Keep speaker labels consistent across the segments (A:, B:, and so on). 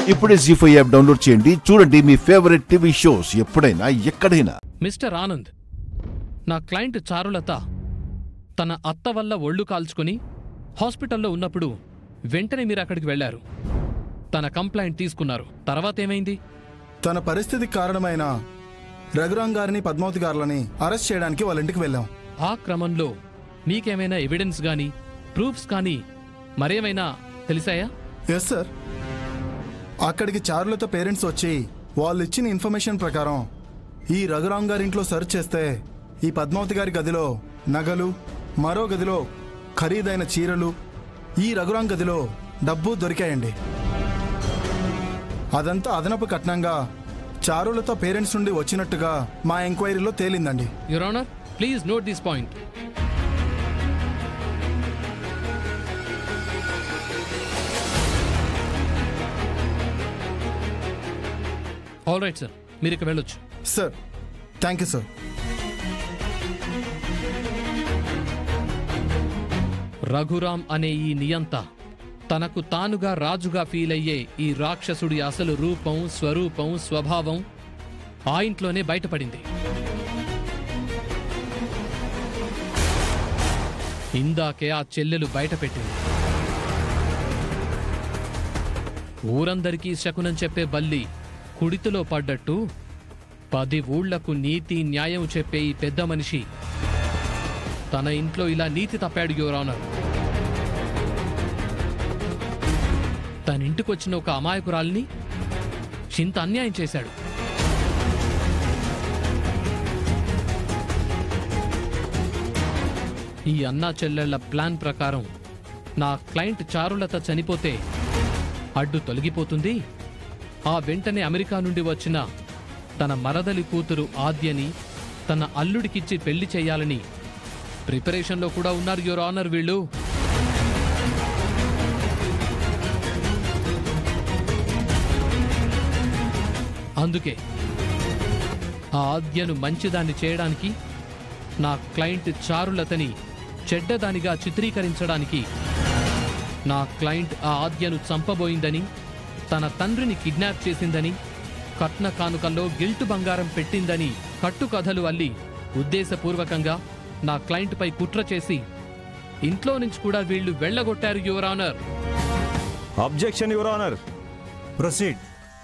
A: ఇప్పుడే G five app download చేయండి చూడండి మీ ఫేవరెట్ టీవీ షోస్ ఎప్పుడైనా ఎక్కడైనా
B: మిస్టర్ ఆనంద్ నా క్లయింట్ చారులత తన అత్త వల్ల ఒళ్ళు కాల్చుకుని హాస్పిటల్లో ఉన్నప్పుడు వెంటనే మీరు అక్కడికి వెళ్లారు తన కంప్లైంట్ తీసుకున్నారు తర్వాత ఏమైంది
C: తన పరిస్థితికి కారణమైన రఘురాం గారిని పద్మావతి గారులని అరెస్ట్ చేయడానికి వాళ్ళ ఇంటికి వెళ్ళాం
B: ఆ క్రమంలో మీకేమైనా ఎవిడెన్స్ గాని ప్రూఫ్స్ కానీ మరేమైనా తెలిసాయా
C: ఎస్ సార్ అక్కడికి చారులత పేరెంట్స్ వచ్చి వాళ్ళు ఇచ్చిన ఇన్ఫర్మేషన్ ప్రకారం ఈ రఘురాం గారి ఇంట్లో సెర్చ్ చేస్తే ఈ పద్మావతి గారి గదిలో నగలు మరో గదిలో ఖరీదైన చీరలు ఈ రఘురాం గదిలో డబ్బు దొరికాయండి అదంతా అదనపు కట్నంగా చారులత పేరెంట్స్ నుండి వచ్చినట్టుగా మా ఎంక్వైరీలో తేలిందండి
B: your honour please note this point all right sir మీరు ఇక వెళ్ళొచ్చు
C: sir thank you sir
B: Raghuram అనే ఈ నియంత తనకు తానుగా రాజుగా ఫీల్ అయ్యే ఈ రాక్షసుడి అసలు రూపం స్వరూపం స్వభావం ఆ ఇంట్లోనే బయటపడింది ఇందాకే ఆ చెల్లెలు బయటపెట్టింది ఊరందరికీ శకునం చెప్పే బల్లి కుడితిలో పడ్డట్టు పది ఊళ్లకు నీతి న్యాయం చెప్పే ఈ పెద్ద మనిషి తన ఇంట్లో ఇలా నీతి తప్పాడు యువర్ ఆనర్ తన ఇంటికొచ్చిన ఒక అమాయకురాల్ని చింత అన్యాయం చేశాడు ఈ అన్నా చెల్లెళ్ల ప్లాన్ ప్రకారం నా క్లయింట్ చారులత చనిపోతే అడ్డు తొలగిపోతుంది ఆ వెంటనే అమెరికా నుండి వచ్చిన తన మరదలి కూతురు ఆద్యని తన అల్లుడికిచ్చి పెళ్లి చేయాలని ప్రిపరేషన్లో కూడా ఉన్నారు యువర్ ఆనర్ వీళ్ళు అందుకే ఆ ఆద్యను మంచిదాన్ని చేయడానికి నా క్లయింట్ చారులతని చెడ్డదానిగా చిత్రీకరించడానికి నా క్లయింట్ ఆ ఆద్యను చంపబోయిందని తన తండ్రిని కిడ్నాప్ చేసిందని కట్న కానుకల్లో గిల్టు బంగారం పెట్టిందని కట్టుకథలు అల్లి ఉద్దేశపూర్వకంగా నా క్లయింట్పై కుట్ర చేసి ఇంట్లో నుంచి కూడా వీళ్ళు వెళ్ళగొట్టారు your honour
D: objection your honour
E: proceed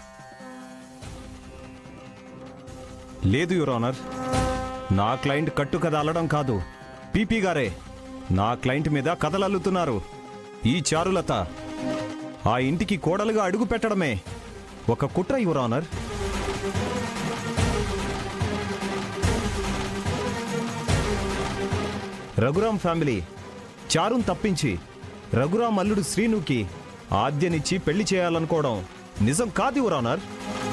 D: లేదు యువర్ ఆనర్ నా క్లయింట్ కట్టు కథ అల్లడం కాదు పీపీ గారే నా క్లయింట్ మీద కథలు అల్లుతున్నారు ఈ చారులత ఆ ఇంటికి కోడలుగా అడుగు పెట్టడమే ఒక కుట్ర యువర్ ఆనర్ రఘురాం ఫ్యామిలీ చారున్ తప్పించి రఘురాం అల్లుడు శ్రీనుకి ఆద్యనిచ్చి పెళ్లి చేయాలనుకోవడం నిజం కాదు యువర్ ఆనర్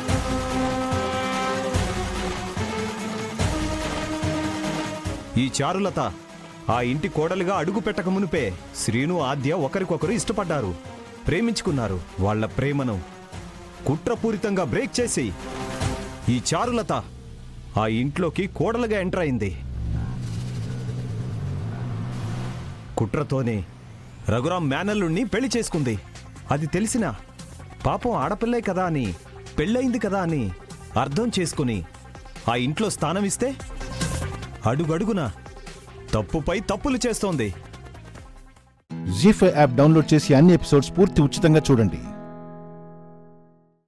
D: ఈ చారులత ఆ ఇంటి కోడలుగా అడుగు పెట్టక మునిపే శ్రీను ఆద్య ఒకరికొకరు ఇష్టపడ్డారు ప్రేమించుకున్నారు వాళ్ళ ప్రేమను కుట్రపూరితంగా బ్రేక్ చేసి ఈ చారులత ఆ ఇంట్లోకి కోడలుగా ఎంటర్ అయింది కుట్రతోనే రఘురాం మేనల్లుణ్ణి పెళ్లి చేసుకుంది అది తెలిసినా పాపం ఆడపిల్లే కదా అని పెళ్ళయింది కదా అని అర్థం చేసుకుని ఆ ఇంట్లో స్థానం ఇస్తే అడుగడుగున తప్పుపై తప్పులు చేస్తోంది
A: జీ ఫైవ్ యాప్ డౌన్లోడ్ చేసి అన్ని ఎపిసోడ్స్ పూర్తి ఉచితంగా చూడండి